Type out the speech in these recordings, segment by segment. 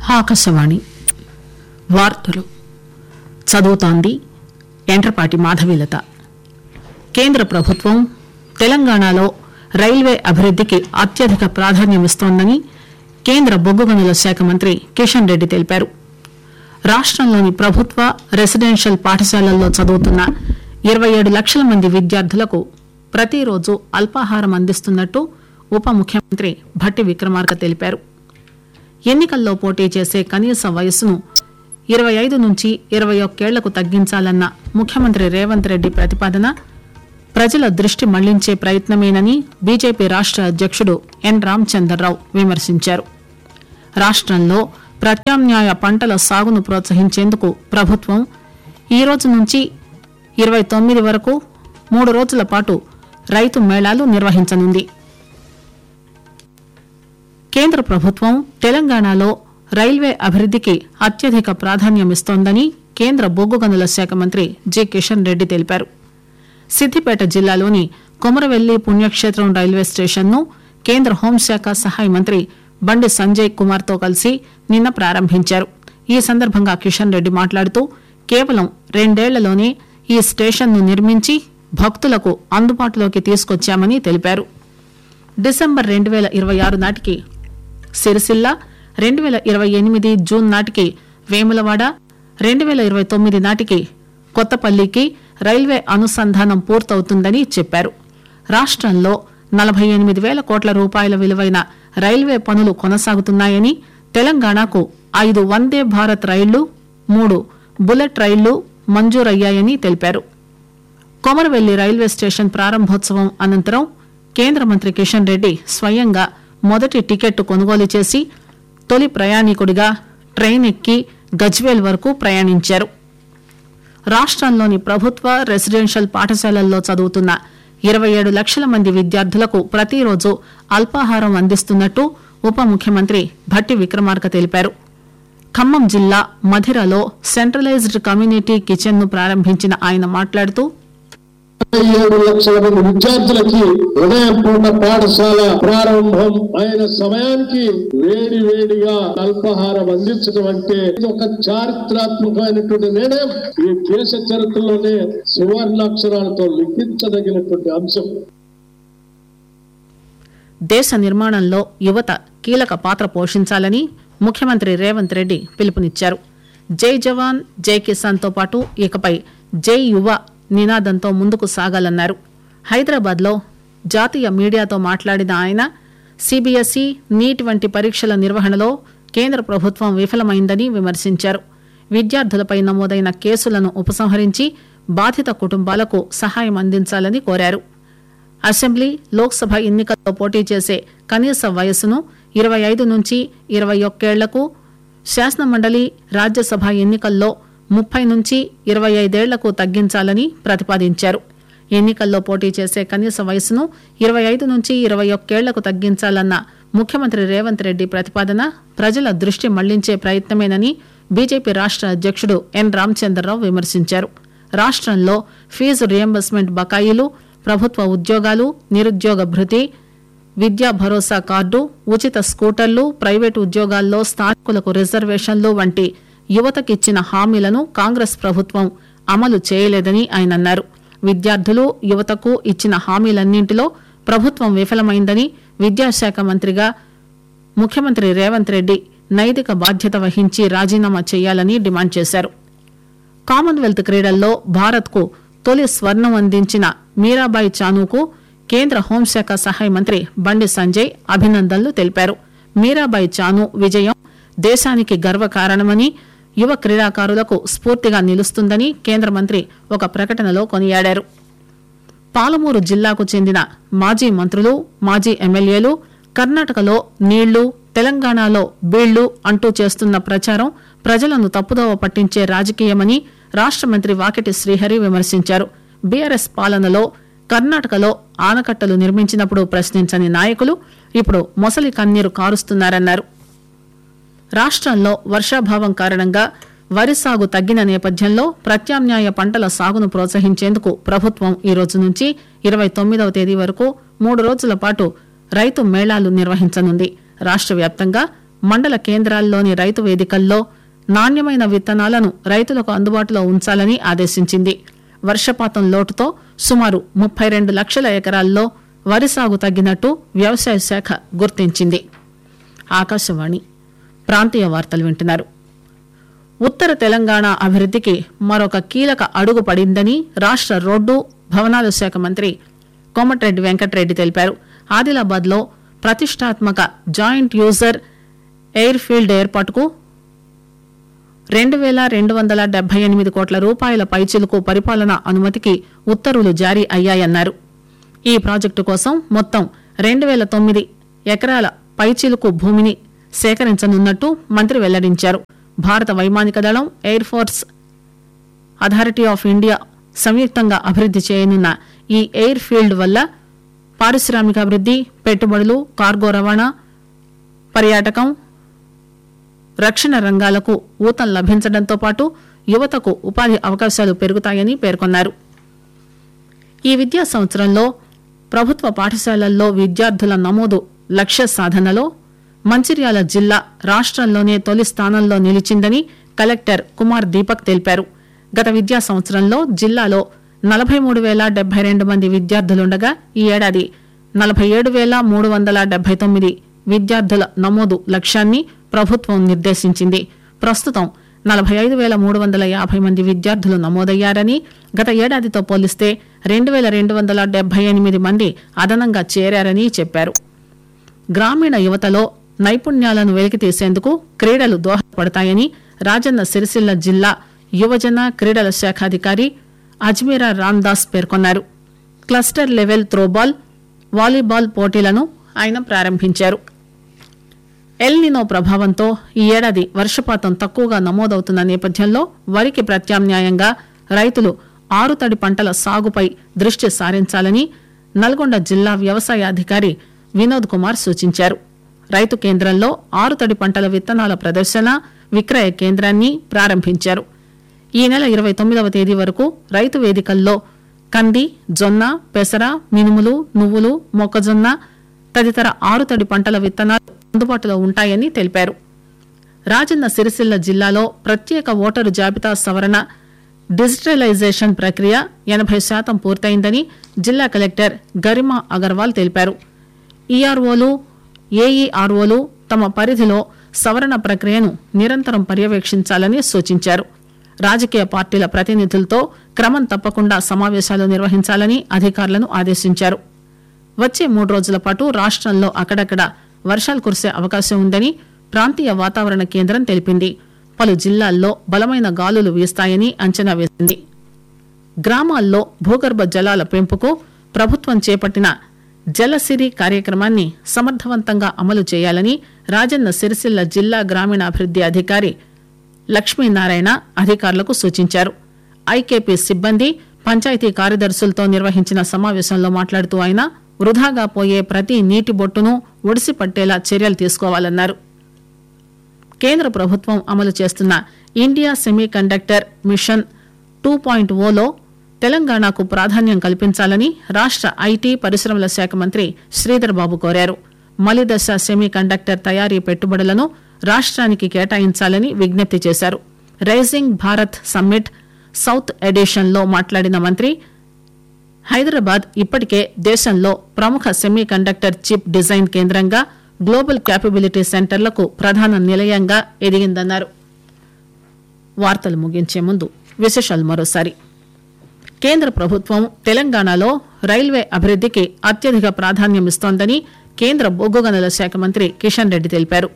ఆకాశవాణి వార్తలు చదువుతోంది ఎంట్రపాటి మాధవీలత కేంద్ర ప్రభుత్వం తెలంగాణలో రైల్వే అభివృద్దికి అత్యధిక ప్రాధాన్యమిస్తోందని కేంద్ర బొగ్గు గనుల శాఖ మంత్రి కిషన్ రెడ్డి తెలిపారు రాష్టంలోని ప్రభుత్వ రెసిడెన్షియల్ పాఠశాలల్లో చదువుతున్న ఇరవై ఏడు లక్షల మంది విద్యార్థులకు ప్రతిరోజు అల్పాహారం అందిస్తున్నట్టు ఉప ముఖ్యమంత్రి భట్టి విక్రమార్క తెలిపారు ఎన్నికల్లో పోటీ చేసే కనీస వయస్సును ఇరవై ఐదు నుంచి ఇరవై ఒక్కేళ్లకు తగ్గించాలన్న ముఖ్యమంత్రి రేవంత్ రెడ్డి ప్రతిపాదన ప్రజల దృష్టి మళ్లించే ప్రయత్నమేనని బీజేపీ రాష్ట అధ్యక్షుడు ఎన్ రామచంద్రరావు విమర్శించారు రాష్టంలో ప్రత్యామ్నాయ పంటల సాగును ప్రోత్సహించేందుకు ప్రభుత్వం ఈ రోజు నుంచి ఇరవై తొమ్మిది వరకు మూడు రోజుల పాటు రైతు మేళాలు నిర్వహించనుంది కేంద్ర ప్రభుత్వం తెలంగాణలో రైల్వే అభివృద్దికి అత్యధిక ప్రాధాన్యమిస్తోందని కేంద్ర బొగ్గు గనుల శాఖ మంత్రి జి కిషన్ రెడ్డి తెలిపారు సిద్దిపేట జిల్లాలోని కొమరవెల్లి పుణ్యక్షేత్రం రైల్వే స్టేషన్ను కేంద్ర హోంశాఖ సహాయ మంత్రి బండి సంజయ్ కుమార్ తో కలిసి నిన్న ప్రారంభించారు ఈ సందర్భంగా కిషన్ రెడ్డి మాట్లాడుతూ కేవలం రెండేళ్లలోనే ఈ స్టేషన్ను నిర్మించి భక్తులకు అందుబాటులోకి తీసుకొచ్చామని తెలిపారు డిసెంబర్ రెండు వేల ఇరవై ఆరు నాటికి సిరిసిల్ల రెండు వేల ఇరవై ఎనిమిది జూన్ నాటికి వేములవాడ రెండు వేల ఇరవై తొమ్మిది నాటికి కొత్తపల్లికి రైల్వే అనుసంధానం పూర్తవుతుందని చెప్పారు రాష్టంలో నలభై ఎనిమిది వేల కోట్ల రూపాయల విలువైన రైల్వే పనులు కొనసాగుతున్నాయని తెలంగాణకు ఐదు వందే భారత్ రైళ్లు మూడు బుల్లెట్ రైళ్లు మంజూరయ్యాయని తెలిపారు కొమరవెల్లి రైల్వే స్టేషన్ ప్రారంభోత్సవం అనంతరం కేంద్ర మంత్రి కిషన్ రెడ్డి స్వయంగా మొదటి టికెట్ కొనుగోలు చేసి తొలి ప్రయాణికుడిగా ట్రైన్ ఎక్కి గజ్వేల్ వరకు ప్రయాణించారు రాష్టంలోని ప్రభుత్వ రెసిడెన్షియల్ పాఠశాలల్లో చదువుతున్న ఇరవై ఏడు లక్షల మంది విద్యార్థులకు ప్రతిరోజు అల్పాహారం అందిస్తున్నట్టు ఉప ముఖ్యమంత్రి భట్టి విక్రమార్క తెలిపారు ఖమ్మం జిల్లా మధిరలో సెంట్రలైజ్డ్ కమ్యూనిటీ కిచెన్ ను ప్రారంభించిన ఆయన మాట్లాడుతూ ఏడు లక్షల మంది విద్యార్థులకి ఉదయం పూట పాఠశాల ప్రారంభం అయిన సమయానికి వేడి వేడిగా అల్పాహారం అందించడం అంటే ఇది ఒక చారిత్రాత్మకమైనటువంటి నిర్ణయం ఈ దేశ చరిత్రలోనే సువర్ణాక్షరాలతో లిఖించదగినటువంటి అంశం దేశ నిర్మాణంలో యువత కీలక పాత్ర పోషించాలని ముఖ్యమంత్రి రేవంత్ రెడ్డి పిలుపునిచ్చారు జై జవాన్ జై కిసాన్ తో పాటు ఇకపై జై యువ నినాదంతో ముందుకు సాగాలన్నారు హైదరాబాద్ లో జాతీయ మీడియాతో మాట్లాడిన ఆయన సిబిఎస్ఈ నీట్ వంటి పరీక్షల నిర్వహణలో కేంద్ర ప్రభుత్వం విఫలమైందని విమర్శించారు విద్యార్థులపై నమోదైన కేసులను ఉపసంహరించి బాధిత కుటుంబాలకు సహాయం అందించాలని కోరారు అసెంబ్లీ లోక్సభ ఎన్నికల్లో పోటీ చేసే కనీస వయస్సును ఇరవై ఐదు నుంచి ఇరవై ఒక్కేళ్లకు శాసనమండలి రాజ్యసభ ఎన్నికల్లో ముప్పై నుంచి ఇరవై ఐదేళ్లకు తగ్గించాలని ప్రతిపాదించారు ఎన్నికల్లో పోటీ చేసే కనీస వయసును ఇరవై ఐదు నుంచి ఇరవై ఒక్కేళ్లకు తగ్గించాలన్న ముఖ్యమంత్రి రేవంత్ రెడ్డి ప్రతిపాదన ప్రజల దృష్టి మళ్లించే ప్రయత్నమేనని బీజేపీ రాష్ట అధ్యక్షుడు ఎన్ రామచంద్రరావు విమర్శించారు రాష్టంలో ఫీజు రియంబర్స్మెంట్ బకాయిలు ప్రభుత్వ ఉద్యోగాలు నిరుద్యోగ భృతి విద్యా భరోసా కార్డు ఉచిత స్కూటర్లు ప్రైవేటు ఉద్యోగాల్లో స్థానికులకు రిజర్వేషన్లు వంటి యువతకిచ్చిన హామీలను కాంగ్రెస్ ప్రభుత్వం అమలు చేయలేదని ఆయన అన్నారు విద్యార్థులు యువతకు ఇచ్చిన హామీలన్నింటిలో ప్రభుత్వం విఫలమైందని విద్యాశాఖ మంత్రిగా ముఖ్యమంత్రి రేవంత్ రెడ్డి నైతిక బాధ్యత వహించి రాజీనామా చేయాలని డిమాండ్ చేశారు కామన్వెల్త్ క్రీడల్లో భారత్కు తొలి స్వర్ణం అందించిన మీరాబాయి చానుకు కేంద్ర హోంశాఖ సహాయ మంత్రి బండి సంజయ్ అభినందనలు తెలిపారు మీరాబాయి చాను విజయం దేశానికి గర్వకారణమని యువ క్రీడాకారులకు స్ఫూర్తిగా నిలుస్తుందని కేంద్ర మంత్రి ఒక ప్రకటనలో కొనియాడారు పాలమూరు జిల్లాకు చెందిన మాజీ మంత్రులు మాజీ ఎమ్మెల్యేలు కర్ణాటకలో నీళ్లు తెలంగాణలో బీళ్లు అంటూ చేస్తున్న ప్రచారం ప్రజలను తప్పుదోవ పట్టించే రాజకీయమని రాష్ట మంత్రి వాకిటి శ్రీహరి విమర్శించారు బీఆర్ఎస్ పాలనలో కర్ణాటకలో ఆనకట్టలు నిర్మించినప్పుడు ప్రశ్నించని నాయకులు ఇప్పుడు మొసలి కన్నీరు కారుస్తున్నారన్నారు రాష్టంలో వర్షాభావం కారణంగా వరి సాగు తగ్గిన నేపథ్యంలో ప్రత్యామ్నాయ పంటల సాగును ప్రోత్సహించేందుకు ప్రభుత్వం ఈ రోజు నుంచి ఇరవై తొమ్మిదవ తేదీ వరకు మూడు రోజుల పాటు రైతు మేళాలు నిర్వహించనుంది రాష్ట వ్యాప్తంగా మండల కేంద్రాల్లోని రైతు వేదికల్లో నాణ్యమైన విత్తనాలను రైతులకు అందుబాటులో ఉంచాలని ఆదేశించింది వర్షపాతం లోటుతో సుమారు ముప్పై రెండు లక్షల ఎకరాల్లో వరి సాగు తగ్గినట్టు వ్యవసాయ శాఖ గుర్తించింది ఆకాశవాణి ప్రాంతీయ వార్తలు వింటున్నారు ఉత్తర తెలంగాణ అభివృద్ధికి మరొక కీలక అడుగు పడిందని రాష్ట్ర రోడ్డు భవనాల శాఖ మంత్రి కోమటిరెడ్డి వెంకటరెడ్డి తెలిపారు ఆదిలాబాద్ లో ప్రతిష్టాత్మక జాయింట్ యూజర్ ఎయిర్ ఫీల్డ్ ఏర్పాటుకు రెండు వేల రెండు వందల డెబ్బై ఎనిమిది కోట్ల రూపాయల పైచిలుకు పరిపాలనా అనుమతికి ఉత్తర్వులు జారీ అయ్యాయన్నారు ఈ ప్రాజెక్టు కోసం మొత్తం రెండు వేల తొమ్మిది ఎకరాల పైచిలుకు భూమిని సేకరించనున్నట్టు మంత్రి వెల్లడించారు భారత వైమానిక దళం air force authority of India సంయుక్తంగా అభివృద్ది చేయనున్న ఈ ఎయిర్ ఫీల్డ్ వల్ల పారిశ్రామికాభివృద్ది పెట్టుబడులు కార్గో రవాణా పర్యాటకం రక్షణ రంగాలకు ఊతం లభించడంతో పాటు యువతకు ఉపాధి అవకాశాలు పెరుగుతాయని పేర్కొన్నారు ఈ విద్యా సంవత్సరంలో ప్రభుత్వ పాఠశాలల్లో విద్యార్థుల నమోదు లక్ష్య సాధనలో మంచిర్యాల జిల్లా రాష్ట్రంలోనే తొలి స్థానంలో నిలిచిందని కలెక్టర్ కుమార్ దీపక్ తెలిపారు గత విద్యా సంవత్సరంలో జిల్లాలో నలభై మూడు వేల డెబ్బై రెండు మంది విద్యార్థులుండగా ఈ ఏడాది నలభై ఏడు వేల మూడు వందల డెబ్బై తొమ్మిది విద్యార్థుల నమోదు లక్ష్యాన్ని ప్రభుత్వం నిర్దేశించింది ప్రస్తుతం నలభై ఐదు వేల మూడు వందల యాభై మంది విద్యార్థులు నమోదయ్యారని గత ఏడాదితో పోలిస్తే రెండు వేల రెండు వందల డెబ్బై ఎనిమిది మంది అదనంగా చేరారని చెప్పారు గ్రామీణ యువతలో నైపుణ్యాలను వెలికితీసేందుకు క్రీడలు దోహదపడతాయని రాజన్న సిరిసిల్ల జిల్లా యువజన క్రీడల శాఖాధికారి అజ్మీరా రామ్దాస్ పేర్కొన్నారు క్లస్టర్ లెవెల్ త్రోబాల్ వాలీబాల్ పోటీలను ఆయన ప్రారంభించారు ఎల్నినో ప్రభావంతో ఈ ఏడాది వర్షపాతం తక్కువగా నమోదవుతున్న నేపథ్యంలో వరికి ప్రత్యామ్నాయంగా రైతులు ఆరుతడి పంటల సాగుపై దృష్టి సారించాలని నల్గొండ జిల్లా వ్యవసాయ అధికారి వినోద్ కుమార్ సూచించారు రైతు కేంద్రంలో ఆరుతడి పంటల విత్తనాల ప్రదర్శన విక్రయ కేంద్రాన్ని ప్రారంభించారు ఈ నెల ఇరవై తొమ్మిదవ తేదీ వరకు రైతు వేదికల్లో కంది జొన్న పెసర మినుములు నువ్వులు మొక్కజొన్న తదితర ఆరుతడి పంటల విత్తనాలు అందుబాటులో ఉంటాయని తెలిపారు రాజన్న సిరిసిల్ల జిల్లాలో ప్రత్యేక ఓటరు జాబితా సవరణ డిజిటలైజేషన్ ప్రక్రియ ఎనభై శాతం పూర్తయిందని జిల్లా కలెక్టర్ గరిమా అగర్వాల్ తెలిపారు ఈఆర్ఓలు ఏఈఆర్ఓలు తమ పరిధిలో సవరణ ప్రక్రియను నిరంతరం పర్యవేక్షించాలని సూచించారు రాజకీయ పార్టీల ప్రతినిధులతో క్రమం తప్పకుండా సమావేశాలు నిర్వహించాలని అధికారులను ఆదేశించారు వచ్చే మూడు రోజుల పాటు రాష్టంలో అక్కడక్కడ వర్షాలు కురిసే అవకాశం ఉందని ప్రాంతీయ వాతావరణ కేంద్రం తెలిపింది పలు జిల్లాల్లో బలమైన గాలులు వీస్తాయని అంచనా వేసింది గ్రామాల్లో భూగర్భ జలాల పెంపుకు ప్రభుత్వం చేపట్టిన జలసిరి కార్యక్రమాన్ని సమర్థవంతంగా అమలు చేయాలని రాజన్న సిరిసిల్ల జిల్లా గ్రామీణాభివృద్ది అధికారి లక్ష్మీనారాయణ అధికారులకు సూచించారు ఐకేపీ సిబ్బంది పంచాయతీ కార్యదర్శులతో నిర్వహించిన సమావేశంలో మాట్లాడుతూ ఆయన వృధాగా పోయే ప్రతి నీటి బొట్టును ఒడిసిపట్టేలా చర్యలు తీసుకోవాలన్నారు కేంద్ర ప్రభుత్వం అమలు చేస్తున్న India semiconductor mission two point ఓలో తెలంగాణకు ప్రాధాన్యం కల్పించాలని రాష్ట ఐటీ పరిశ్రమల శాఖ మంత్రి శ్రీధర్ బాబు కోరారు మలిదశ సెమీ కండక్టర్ తయారీ పెట్టుబడులను రాష్ట్రానికి కేటాయించాలని విజ్ఞప్తి చేశారు rising Bharat summit south edition లో మాట్లాడిన మంత్రి హైదరాబాద్ ఇప్పటికే దేశంలో ప్రముఖ సెమీ కండక్టర్ చిప్ డిజైన్ కేంద్రంగా గ్లోబల్ క్యాపబిలిటీ సెంటర్లకు ప్రధాన నిలయంగా ఎదిగిందన్నారు వార్తలు ముగించే ముందు విశేషాలు మరోసారి కేంద్ర ప్రభుత్వం తెలంగాణలో రైల్వే అభివృద్దికి అత్యధిక ప్రాధాన్యమిస్తోందని కేంద్ర బొగ్గు గనుల శాఖ మంత్రి కిషన్ రెడ్డి తెలిపారు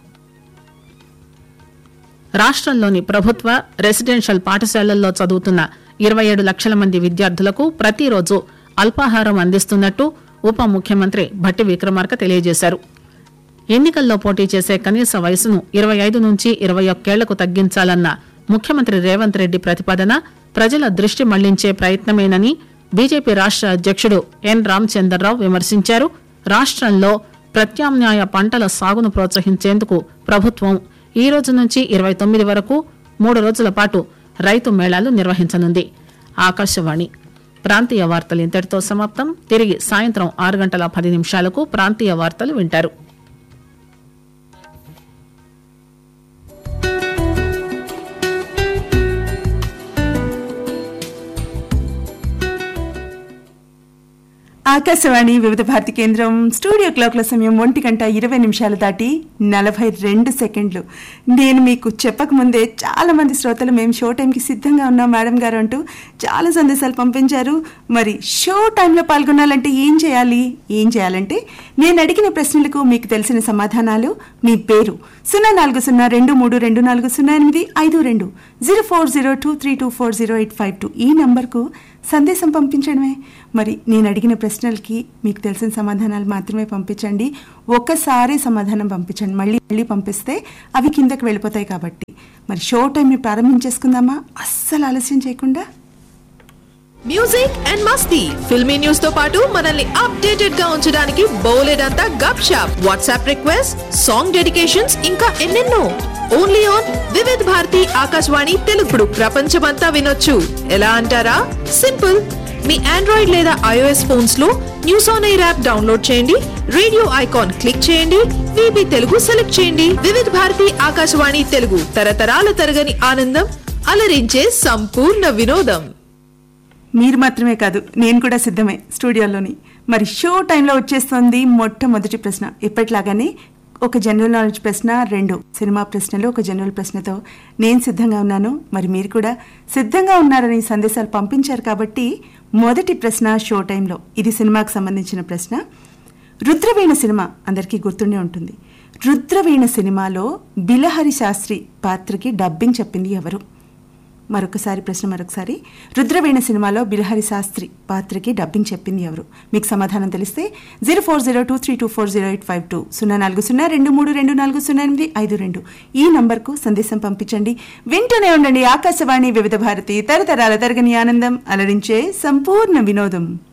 రాష్ట్రంలోని ప్రభుత్వ రెసిడెన్షియల్ పాఠశాలల్లో చదువుతున్న ఇరవై ఏడు లక్షల మంది విద్యార్థులకు ప్రతిరోజు అల్పాహారం అందిస్తున్నట్టు ఉప ముఖ్యమంత్రి భట్టి విక్రమార్క తెలియజేశారు ఎన్నికల్లో పోటీ చేసే కనీస వయసును ఇరవై ఐదు నుంచి ఇరవై ఒక్కేళ్లకు తగ్గించాలన్న ముఖ్యమంత్రి రేవంత్ రెడ్డి ప్రతిపాదన ప్రజల దృష్టి మళ్లించే ప్రయత్నమేనని బీజేపీ రాష్ట్ర అధ్యక్షుడు ఎన్ రామచందర్రావు విమర్శించారు రాష్ట్రంలో ప్రత్యామ్నాయ పంటల సాగును ప్రోత్సహించేందుకు ప్రభుత్వం ఈ రోజు నుంచి ఇరవై తొమ్మిది వరకు మూడు రోజుల పాటు రైతు మేళాలు నిర్వహించనుంది ఆకాశవాణి ప్రాంతీయ వార్తలు ఇంతటితో సమాప్తం తిరిగి సాయంత్రం ఆరు గంటల పది నిమిషాలకు ప్రాంతీయ వార్తలు వింటారు ఆకాశవాణి వివిధ భారతి కేంద్రం స్టూడియో క్లాక్ల సమయం ఒంటి గంట ఇరవై నిమిషాలు దాటి నలభై రెండు సెకండ్లు నేను మీకు చెప్పకముందే చాలా మంది శ్రోతలు మేము షో టైంకి సిద్ధంగా ఉన్నాం మేడం గారు అంటూ చాలా సందేశాలు పంపించారు మరి షో టైంలో పాల్గొనాలంటే ఏం చేయాలి ఏం చేయాలంటే నేను అడిగిన ప్రశ్నలకు మీకు తెలిసిన సమాధానాలు మీ పేరు సున్నా నాలుగు సున్నా రెండు మూడు రెండు నాలుగు సున్నా ఎనిమిది ఐదు రెండు zero four zero two three two four zero eight five two ఈ నంబర్కు సందేశం పంపించడమే మరి నేను అడిగిన ప్రశ్నలకి మీకు తెలిసిన సమాధానాలు మాత్రమే పంపించండి ఒక్కసారి సమాధానం పంపించండి మళ్ళీ మళ్ళీ పంపిస్తే అవి కిందకి వెళ్ళిపోతాయి కాబట్టి మరి షో టైంని ప్రారంభించేసుకుందామా అస్సలు ఆలస్యం చేయకుండా మ్యూజిక్ అండ్ మస్తీ ఫిల్మీ న్యూస్ తో పాటు మనల్ని అప్డేటెడ్ గా ఉంచడానికి బౌలెడ్ అంతా గప్ షాప్ వాట్సాప్ రిక్వెస్ట్ సాంగ్ డెడికేషన్స్ ఇంకా ఎన్నెన్నో ఓన్లీ ఆన్ వివిధ్ భారతి ఆకాశవాణి తెలుగుడు ప్రపంచమంతా వినొచ్చు ఎలా అంటారా సింపుల్ మీ ఆండ్రాయిడ్ లేదా ఐఓఎస్ ఫోన్స్ లో news on AIR app download చేయండి రేడియో ఐకాన్ క్లిక్ చేయండి విబి తెలుగు సెలెక్ట్ చేయండి వివిధ్ భారతి ఆకాశవాణి తెలుగు తరతరాల తరగని ఆనందం అలరించే సంపూర్ణ వినోదం మీరు మాత్రమే కాదు నేను కూడా సిద్ధమే స్టూడియోలోని మరి షో టైంలో వచ్చేస్తుంది మొట్టమొదటి ప్రశ్న ఎప్పటిలాగానే ఒక జనరల్ నాలెడ్జ్ ప్రశ్న రెండు సినిమా ప్రశ్నలు ఒక జనరల్ ప్రశ్నతో నేను సిద్ధంగా ఉన్నాను మరి మీరు కూడా సిద్ధంగా ఉన్నారని సందేశాలు పంపించారు కాబట్టి మొదటి ప్రశ్న షో టైంలో ఇది సినిమాకు సంబంధించిన ప్రశ్న రుద్రవీణ సినిమా అందరికీ గుర్తుండే ఉంటుంది రుద్రవీణ సినిమాలో బిలహరి శాస్త్రి పాత్రకి డబ్బింగ్ చెప్పింది ఎవరు మరొకసారి ప్రశ్న మరొకసారి రుద్రవీణ సినిమాలో బిలహరి శాస్త్రి పాత్రకి డబ్బింగ్ చెప్పింది ఎవరు మీకు సమాధానం తెలిస్తే zero four zero two three two four zero eight five two సున్నా నాలుగు సున్నా రెండు మూడు రెండు నాలుగు సున్నా ఎనిమిది ఐదు రెండు ఈ నంబర్కు సందేశం పంపించండి వింటూనే ఉండండి ఆకాశవాణి వివిధ భారతి తరతరాల తరగని ఆనందం అలరించే సంపూర్ణ వినోదం